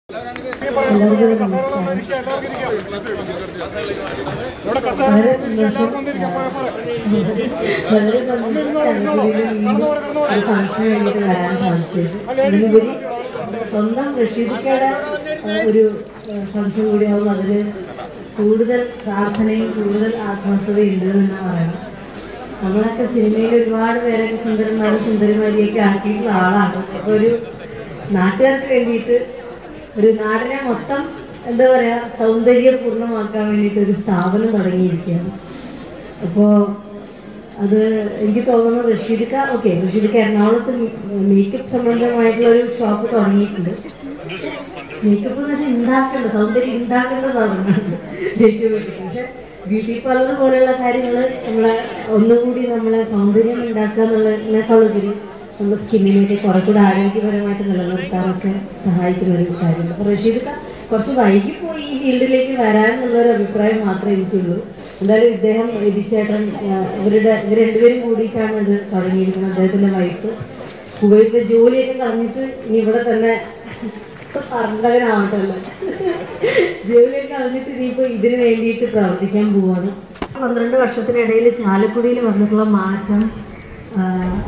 എല്ലാവർക്കും നമസ്കാരം വളരെ സന്തോഷം വളരെ സന്തോഷം ഒരു ഫംഗ്ഷന് വേണ്ടിയിട്ട് വരാൻ സാധിച്ചത് അതിനുപരി സ്വന്തം റഷീദിക്കയുടെ ഒരു ഫംഗ്ഷൻ കൂടിയാവും അതിൽ കൂടുതൽ പ്രാർത്ഥനയും കൂടുതൽ ആത്മാർത്ഥതയും ഉണ്ട് എന്ന് പറയണം നമ്മളൊക്കെ സിനിമയിൽ ഒരുപാട് പേരൊക്കെ സുന്ദരന്മാരും സുന്ദരിമാരിയൊക്കെ ആക്കിയിട്ടുള്ള ആളാണ് അപ്പോൾ ഒരു നാട്ടുകാർക്ക് വേണ്ടിയിട്ട് ഒരു നാടിനെ മൊത്തം എന്താ പറയാ സൗന്ദര്യപൂർണ്ണമാക്കാൻ വേണ്ടിയിട്ട് ഒരു സ്ഥാപനം തുടങ്ങിയിരിക്കുകയാണ് അപ്പോൾ അത് എനിക്ക് തോന്നുന്നു റഷീദിക്ക ഓക്കെ റഷീദിക്ക എറണാകുളത്ത് മേക്കപ്പ് സംബന്ധമായിട്ടുള്ള ഒരു ഷോപ്പ് തുടങ്ങിയിട്ടുണ്ട് മേക്കപ്പ് എന്ന് വെച്ചാൽ ഉണ്ടാക്കേണ്ട സൗന്ദര്യം ഉണ്ടാക്കേണ്ട സാധനമാണ് മേക്കപ്പ് പക്ഷെ ബ്യൂട്ടി പാർലർ പോലെയുള്ള കാര്യങ്ങൾ നമ്മളെ ഒന്നുകൂടി നമ്മളെ സൗന്ദര്യം ഉണ്ടാക്കുക എന്നുള്ളതിനേക്കാളുപരി നമ്മുടെ സ്കിന്നിനൊക്കെ കുറെ കൂടെ ആരോഗ്യപരമായിട്ട് നിലനിർത്താനൊക്കെ സഹായിക്കുന്ന ഒരു കാര്യമാണ് അപ്പോൾ റഷീദ് കുറച്ച് വൈകി പോയി ഈ ഫീൽഡിലേക്ക് വരാനുള്ളൊരു അഭിപ്രായം മാത്രമേ എനിക്കുള്ളൂ എന്തായാലും ഇദ്ദേഹം ഇടിച്ചേട്ടൻ ഇവരുടെ ഇവർ രണ്ടുപേരും കൂടിയിട്ടാണ് ഇത് തുടങ്ങിയിരിക്കുന്നത് അദ്ദേഹത്തിൻ്റെ വൈഫ് കുവൈറ്റിലെ ജോലിയൊക്കെ കളഞ്ഞിട്ട് ഇനി ഇവിടെ തന്നെ പറഞ്ഞവനാവട്ടല്ലോ ജോലിയൊക്കെ കളഞ്ഞിട്ട് ഇനിയിപ്പോൾ ഇതിന് വേണ്ടിയിട്ട് പ്രവർത്തിക്കാൻ പോവാണ് പന്ത്രണ്ട് വർഷത്തിനിടയിൽ ചാലക്കുടിയിൽ വന്നിട്ടുള്ള മാറ്റം ആ,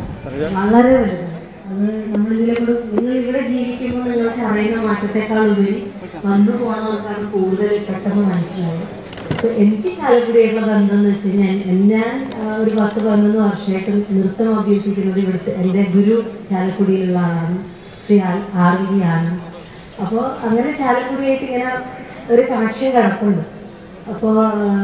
വളരെ വലുതാണ് അത് നമ്മളിതിലെ കൂടെ നിങ്ങൾ ഇവിടെ ജീവിക്കുമ്പോൾ നിങ്ങൾക്ക് അറിയുന്ന മാറ്റത്തെക്കാൾ ഉപരി വന്നു പോകണവർക്കാണ് കൂടുതൽ പെട്ടെന്ന് മനസ്സിലായത് അപ്പൊ എനിക്ക് ചാലക്കുടിയായിട്ടുള്ള ബന്ധം എന്ന് വെച്ച് കഴിഞ്ഞാൽ ഞാൻ ആ, ഒരു പത്ത് പതിനൊന്ന് വർഷമായിട്ട് നൃത്തം അഭ്യസിക്കുന്നത് ഇവിടുത്തെ എൻ്റെ ഗുരു ചാലക്കുടിയിലുള്ള ആളാണ് Shri R- R V Anand അപ്പോൾ അങ്ങനെ ചാലക്കുടിയായിട്ട് ഇങ്ങനെ ഒരു കണക്ഷൻ കിടപ്പുണ്ട് അപ്പോൾ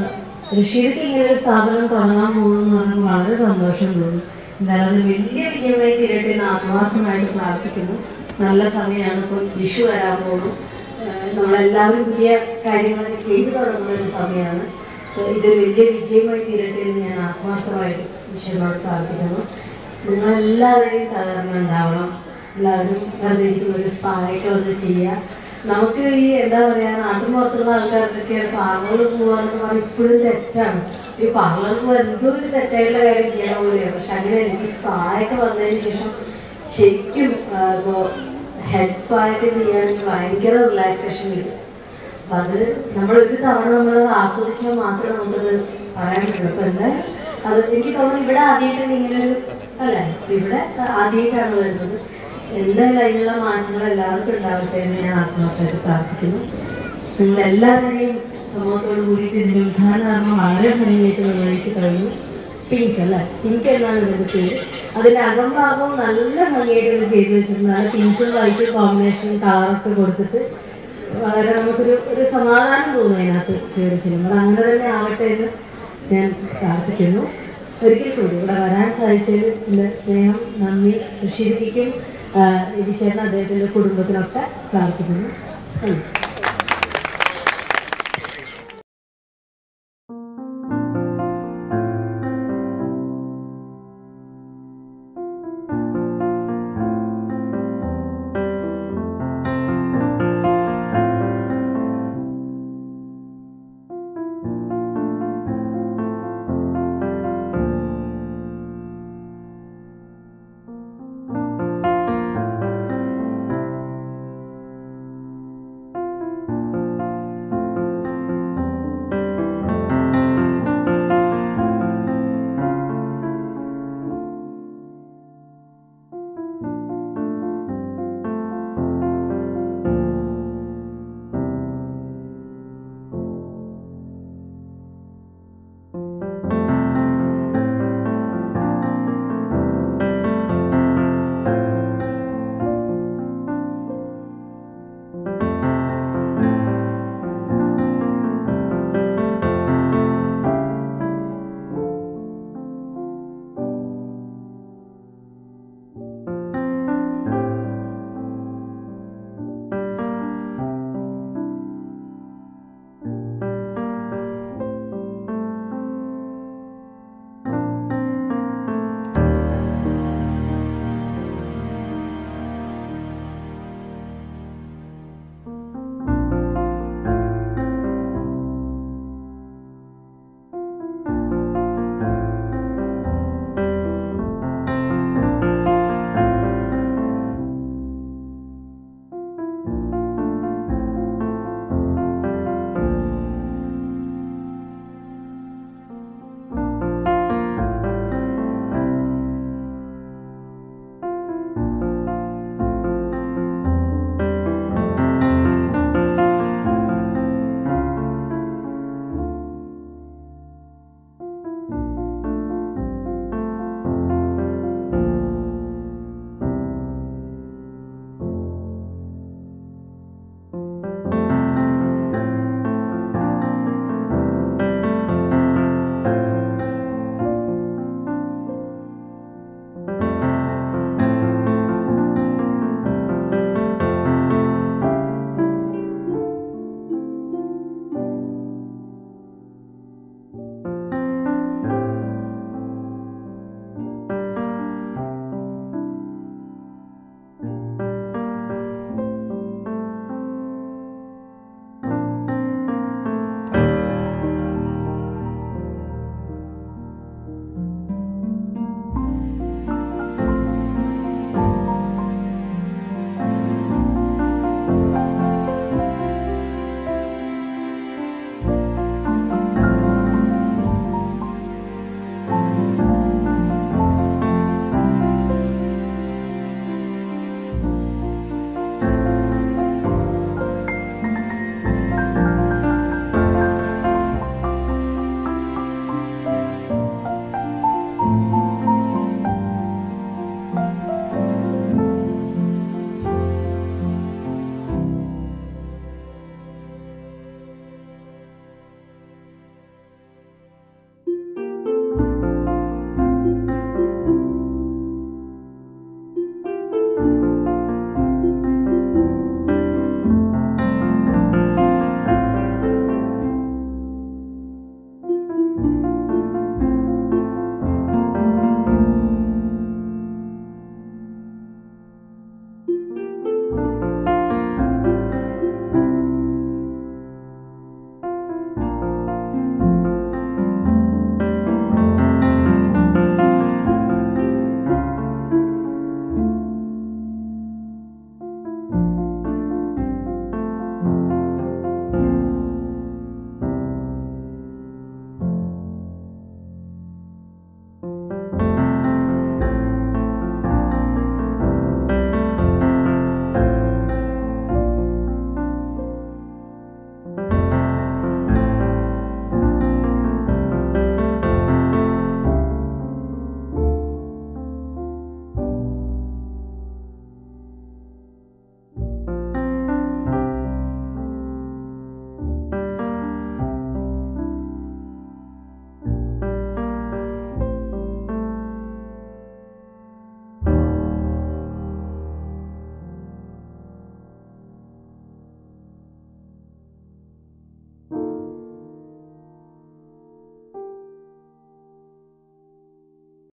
ഋഷിക്ക് ഇങ്ങനെ ഒരു സ്ഥാപനം തുടങ്ങാൻ പോകുന്നു പറഞ്ഞാൽ വളരെ സന്തോഷം തോന്നി എന്തായാലും അത് വലിയ വിജയമായി തീരട്ടെ എന്ന് ആത്മാർത്ഥമായിട്ട് പ്രാർത്ഥിക്കുന്നു നല്ല സമയമാണ് ഇപ്പോൾ വിഷു വരാൻ പോകുന്നു ഏഹ് നമ്മളെല്ലാവരും പുതിയ കാര്യങ്ങളൊക്കെ ചെയ്തു തുടങ്ങുന്ന ഒരു സമയമാണ് അപ്പോൾ ഇതൊരു വലിയ വിജയമായി തീരട്ടെ എന്ന് ഞാൻ ആത്മാർത്ഥമായിട്ട് ഈശ്വരനോട് പ്രാർത്ഥിക്കുന്നു നിങ്ങളെല്ലാവരുടെയും സഹകരണം ഉണ്ടാവണം എല്ലാവരും വെറുതെ ഇരിക്കുന്ന ഒരു സ്പായൊക്കെ വന്ന് ചെയ്യുക നമുക്ക് ഈ എന്താ പറയാ നാട്ടുമ്പുറത്തുള്ള ആൾക്കാർക്കൊക്കെയാണ് പാർലറിൽ പോവാന്ന് പറഞ്ഞാൽ ഇപ്പോഴും തെറ്റാണ് ഈ പാർലറിൽ പോകാൻ എന്തോ ഒരു തെറ്റായിട്ടുള്ള കാര്യം ചെയ്യണ പോലെയാണ് പക്ഷെ അങ്ങനെ എനിക്ക് സ്പായൊക്കെ വന്നതിന് ശേഷം ശരിക്കും ഇപ്പോൾ ഹെഡ് സ്പായൊക്കെ ചെയ്യുകയാണെങ്കിൽ ഭയങ്കര റിലാക്സേഷൻ കിട്ടും അപ്പൊ അത് നമ്മൾ ഒരു തവണ നമ്മളത് ആസ്വദിച്ചാൽ മാത്രമേ നമുക്കത് പറയാൻ പറ്റുള്ളൂ അപ്പൊ എന്താ അത് എനിക്ക് തോന്നുന്നു ഇവിടെ ആദ്യമായിട്ട് ഇങ്ങനെ ഒരു അല്ലേ ഇവിടെ ആദ്യമായിട്ടാണ് വരുന്നത് എന്തായാലും അതിനുള്ള മാറ്റങ്ങൾ എല്ലാവർക്കും ഉണ്ടാവട്ടെ എന്ന് ഞാൻ ആത്മാർത്ഥമായിട്ട് പ്രാർത്ഥിക്കുന്നു നിങ്ങൾ എല്ലാവരുടെയും സമൂഹത്തോട് കൂടിയിട്ട് ഇതിന്റെ ഉദ്ഘാടനം വളരെ ഭംഗിയായിട്ട് നിർവഹിച്ചു കഴിഞ്ഞു പിങ്ക് അല്ലേ പിങ്ക് എന്നാണ് ഇതിന്റെ പേര് അതിന്റെ അകംഭാഗവും നല്ല ഭംഗിയായിട്ട് ഇത് ചെയ്തു വെച്ചിട്ടുണ്ട് നല്ല പിങ്കും വൈറ്റും കോമ്പിനേഷൻ കളറൊക്കെ കൊടുത്തിട്ട് വളരെ നമുക്കൊരു ഒരു സമാധാനം തോന്നും അതിനകത്ത് കയറി ചെല്ലുമ്പോൾ അങ്ങനെ തന്നെ ആവട്ടെ എന്ന് ഞാൻ പ്രാർത്ഥിക്കുന്നു ഒരിക്കൽ കൂടി ഇവിടെ വരാൻ സാധിച്ചതിൽ എൻ്റെ സ്നേഹം നന്ദി ഋഷിക്കും ഇരിച്ചേട്ടൻ അദ്ദേഹത്തിൻ്റെ കുടുംബത്തിനൊക്കെ പ്രാർത്ഥിക്കുന്നു നന്ദി